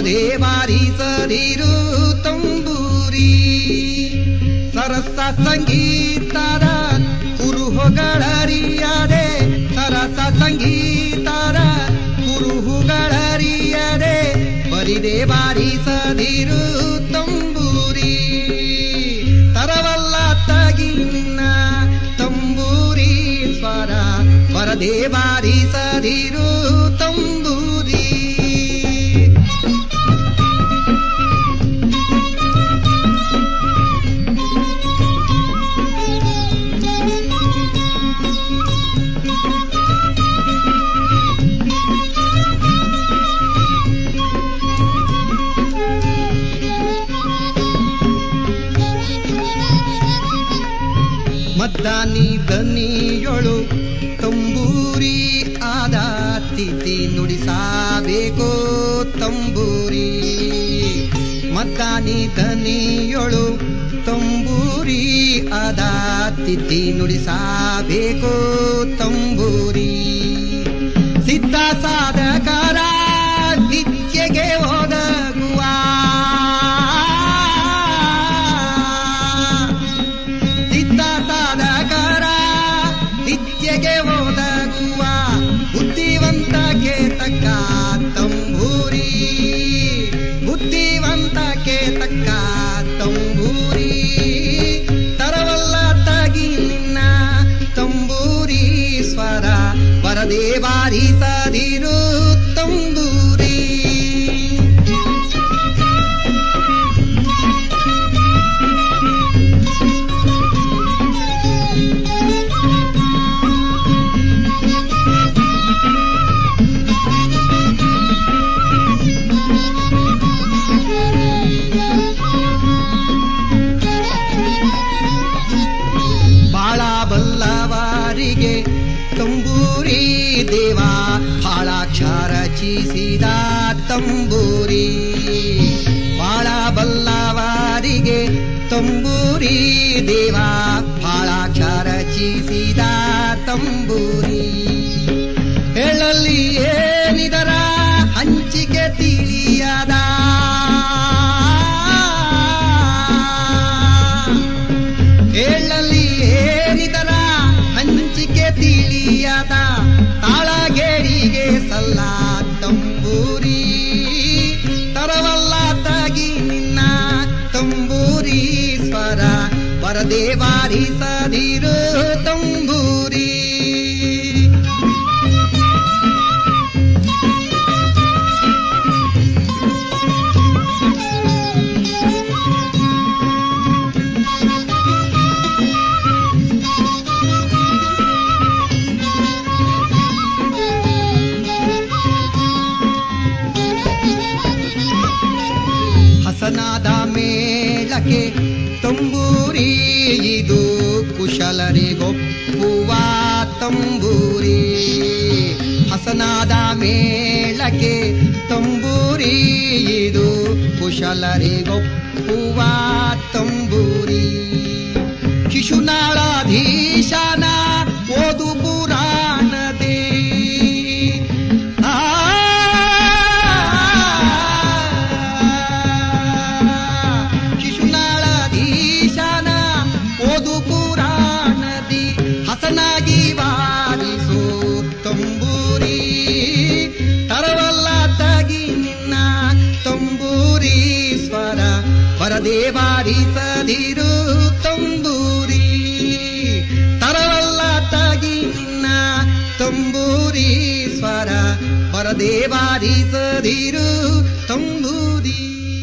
ಬರದೆ ಬಾರಿಸದಿರು ತಂಬೂರಿ ಸರಸ ಸಂಗೀತರ ಕುರುಹುಗಳರಿಯದೆ ಸರಸ ಸಂಗೀತರ ಕುರುಹುಗಳರಿಯದೆ ಬರಿದೆ ಬಾರಿಸದಿರು ತಂಬೂರಿ ತರವಲ್ಲ ತಗಿನ್ನ ತಂಬೂರಿ ಸ್ವರ ಬರದೆ ಬಾರಿಸದಿರು ತಂಬೂರಿ ಮದ್ದಾನಿ ದನಿಯೊಳು ತಂಬೂರಿ ಆದ ತಿಥಿ ನುಡಿಸಬೇಕು ತಂಬೂರಿ ಮದ್ದಾನಿ ದನಿಯೊಳು ತಂಬೂರಿ ಆದ ತಿಥಿ ನುಡಿಸಬೇಕು ತಂಬೂರಿ ಸಿದ್ಧ ಸಾಧಕರ ವಿದ್ಯೆಗೆ ಒದಗುವ ಸಿದ್ಧ ಸಾಧಕರ ವಿದ್ಯೆಗೆ ಒದಗುವ ಬುದ್ಧಿವಂತಕ್ಕೆ ತಕ್ಕ ತಂಬೂರಿ ಬುದ್ಧಿವಂತಕ್ಕೆ ತಕ್ಕ ತಂಬೂರಿ ತರವಲ್ಲ ತಗಿ ನಿನ್ನ ತಂಬೂರಿ ಸ್ವರ ಬರದೆ ಬಾರಿಸದಿರು ತಂಬೂರಿ ಬಾಳ ಬಲ್ಲವರಿಗೆ ತಂಬೂರಿ ದೇವ ಹಾಳಾಕ್ಷರ ರಚಿಸಿದ ತಂಬೂರಿ ಬಾಳ ಬಲ್ಲವರಿಗೆ ತಂಬೂರಿ ದೇವ ಹಾಳಾಕ್ಷರ ರಚಿಸಿದ ತಂಬೂರಿ ಹೇಳಲ್ಲಿ ಏನಿದರ ಹಂಚಿಕೆ ತಿಳಿಯದ ಹೇಳಲ್ಲಿ ಏನಿದರ ಹಂಚಿಕೆ ತಿಳಿಯದ ತಾಳಗೇರಿಗೆ ಸಲ್ಲ ತಂಬೂರಿ ತರವಲ್ಲ ತಗಿ ನಿನ್ನ ತಂಬೂರಿ ಸ್ವರ ಬರದೆ ಬಾರಿಸದಿರು ತಂಬೂರಿ ಹಸನಾದ ಮೇಳಕ್ಕೆ ತಂಬೂರಿ ಇದು ಕುಶಲರಿಗೊಪ್ಪುವ ತಂಬೂರಿ ಹಸನಾದ ಮೇಳಕ್ಕೆ ತಂಬೂರಿ ಇದು ಕುಶಲರಿಗೊಪ್ಪುವ ತಂಬೂರಿ ಶಿಶುನಾಳಾಧೀಶನ ಓದು ಪುರಾಣದೇ ಆ ಶಿಶುನಾಳಾಧೀಶನ ಓದು ಪುರಾಣದಿ ಹಸನಾಗಿ ವಾರಿಸು ತಂಬೂರಿ ತರವಲ್ಲ ತಗಿ ನಿನ್ನ ತಂಬೂರಿ ಸ್ವರ ಬರದೆ ಬಾರಿಸದಿರು ತಂಬೂರಿ ತರವಲ್ಲ ತಗಿ ನಿನ್ನ ತಂಬೂರಿ ಸ್ವರ ಬರದೆ ಬಾರಿಸದಿರು ತಂಬೂರಿ